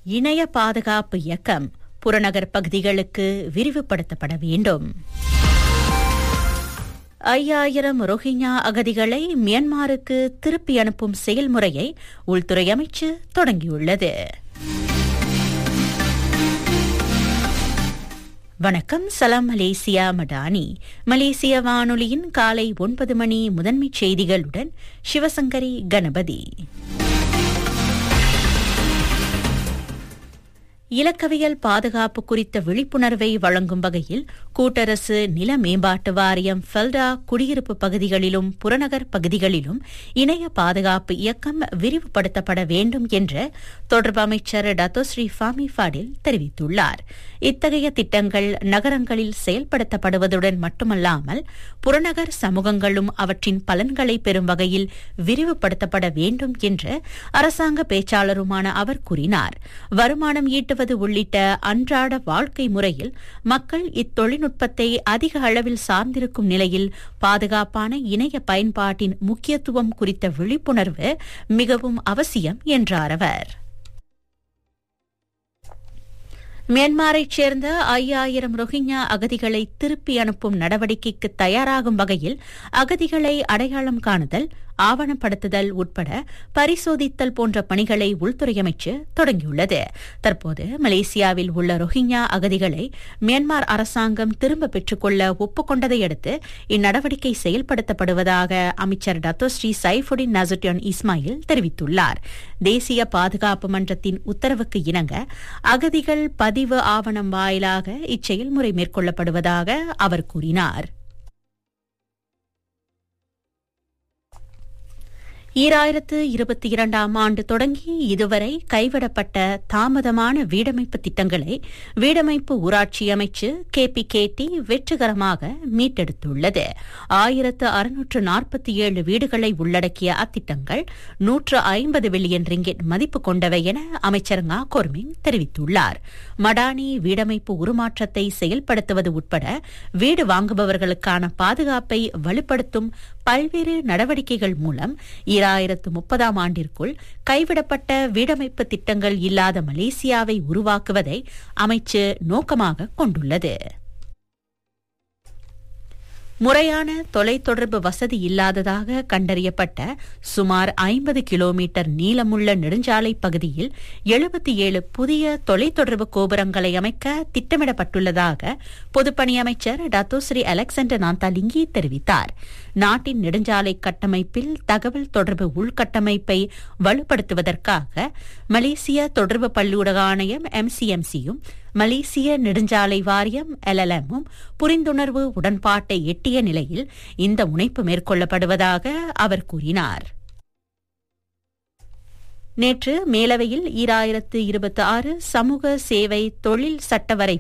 இணைய பாதுகாப்பு இயக்கம் புறநகர் பகுதிகளுக்கு விரிவுபடுத்தப்பட வேண்டும் ஐயாயிரம் ரோஹிங்யா அகதிகளை மியான்மருக்கு திருப்பி அனுப்பும் செயல்முறையை உள்துறை அமைச்சு தொடங்கியுள்ளது வணக்கம் சலாம் மலேசியா மடானி மலேசிய வானொலியின் காலை ஒன்பது மணி முதன்மைச் செய்திகளுடன் சிவசங்கரி கணபதி இலக்கவியல் பாதுகாப்பு குறித்த விழிப்புணர்வை வழங்கும் வகையில் கூட்டரசு நில மேம்பாட்டு வாரியம் ஃபெல்டா குடியிருப்பு பகுதிகளிலும் புறநகர் பகுதிகளிலும் இணைய பாதுகாப்பு இயக்கம் விரிவுபடுத்தப்பட வேண்டும் என்று தொடர்பு அமைச்சர் டத்தோஸ்ரீ ஃபாமி ஃபாடில் தெரிவித்துள்ளார் இத்தகைய திட்டங்கள் நகரங்களில் செயல்படுத்தப்படுவதுடன் மட்டுமல்லாமல் புறநகர் சமூகங்களும் அவற்றின் பலன்களை பெறும் வகையில் விரிவுபடுத்தப்பட வேண்டும் என்று அரசாங்க பேச்சாளருமான அவர் கூறினார் வருமானம் ஈட்டுவது உள்ளிட்ட அன்றாட வாழ்க்கை முறையில் மக்கள் இத்தொழில்நுட்பத்தை அதிக அளவில் சார்ந்திருக்கும் நிலையில் பாதுகாப்பான இணைய பயன்பாட்டின் முக்கியத்துவம் குறித்த விழிப்புணர்வு மிகவும் அவசியம் என்றார் அவர் மியான்மரைச் சேர்ந்த ஐயாயிரம் ரோஹிங்யா அகதிகளை திருப்பி அனுப்பும் நடவடிக்கைக்கு தயாராகும் வகையில் அகதிகளை அடையாளம் காணுதல் ஆவணப்படுத்துதல் உட்பட பரிசோதித்தல் போன்ற பணிகளை உள்துறை அமைச்சு தொடங்கியுள்ளது தற்போது மலேசியாவில் உள்ள ரோஹிங்யா அகதிகளை மியான்மர் அரசாங்கம் திரும்ப பெற்றுக்கொள்ள ஒப்புக்கொண்டதை அடுத்து இந்நடவடிக்கை செயல்படுத்தப்படுவதாக அமைச்சர் டத்தோஸ்ரீ சைஃபுடின் நசுட்டியான் இஸ்மாயில் தெரிவித்துள்ளார் தேசிய பாதுகாப்பு மன்றத்தின் உத்தரவுக்கு இணங்க அகதிகள் பதிவு ஆவணம் வாயிலாக இச்செயல்முறை மேற்கொள்ளப்படுவதாக அவர் கூறினார் ஈராயிரத்து இருபத்தி இரண்டாம் ஆண்டு தொடங்கி இதுவரை கைவிடப்பட்ட தாமதமான வீடமைப்பு திட்டங்களை வீடமைப்பு ஊராட்சி அமைச்சு கே பி கேடி வெற்றிகரமாக மீட்டெடுத்துள்ளது ஆயிரத்து அறுநூற்று நாற்பத்தி ஏழு வீடுகளை உள்ளடக்கிய அத்திட்டங்கள் நூற்று ஐம்பது பில்லியன் ரிங்கெட் மதிப்பு கொண்டவை என அமைச்சர் ngா கோர்மிங் தெரிவித்துள்ளார் மடானி வீடமைப்பு உருமாற்றத்தை செயல்படுத்துவது உட்பட வீடு வாங்குபவர்களுக்கான பாதுகாப்பை வலுப்படுத்தும் பல்வேறு நடவடிக்கைகள் மூலம் ஈராயிரத்து முப்பதாம் ஆண்டிற்குள் கைவிடப்பட்ட வீடமைப்பு திட்டங்கள் இல்லாத மலேசியாவை உருவாக்குவதை அமைச்சு நோக்கமாக கொண்டுள்ளது முறையான தொலைத்தொடர்பு வசதி இல்லாததாக கண்டறியப்பட்ட சுமார் ஐம்பது கிலோமீட்டர் நீளமுள்ள நெடுஞ்சாலை பகுதியில் எழுபத்தி ஏழு புதிய தொலைத்தொடர்பு கோபுரங்களை அமைக்க திட்டமிடப்பட்டுள்ளதாக பொதுப்பணி அமைச்சர் டத்தோஸ்ரீ அலெக்சாண்டர் நாந்தாலிங்கி தெரிவித்தார் நாட்டின் நெடுஞ்சாலை கட்டமைப்பில் தகவல் தொடர்பு உள்கட்டமைப்பை வலுப்படுத்துவதற்காக மலேசிய தொடர்பு பல்லூடக ஆணையம் எம்சிஎம்சியும் மலேசிய நெடுஞ்சாலை வாரியம் எல்எல்எம்மும் புரிந்துணர்வு உடன்பாட்டை எட்டிய நிலையில் இந்த முனைப்பு மேற்கொள்ளப்படுவதாக அவர் கூறினார் நேற்று மேலவையில் ஈராயிரத்து இருபத்தி ஆறு சமூக சேவை தொழில் சட்டவரை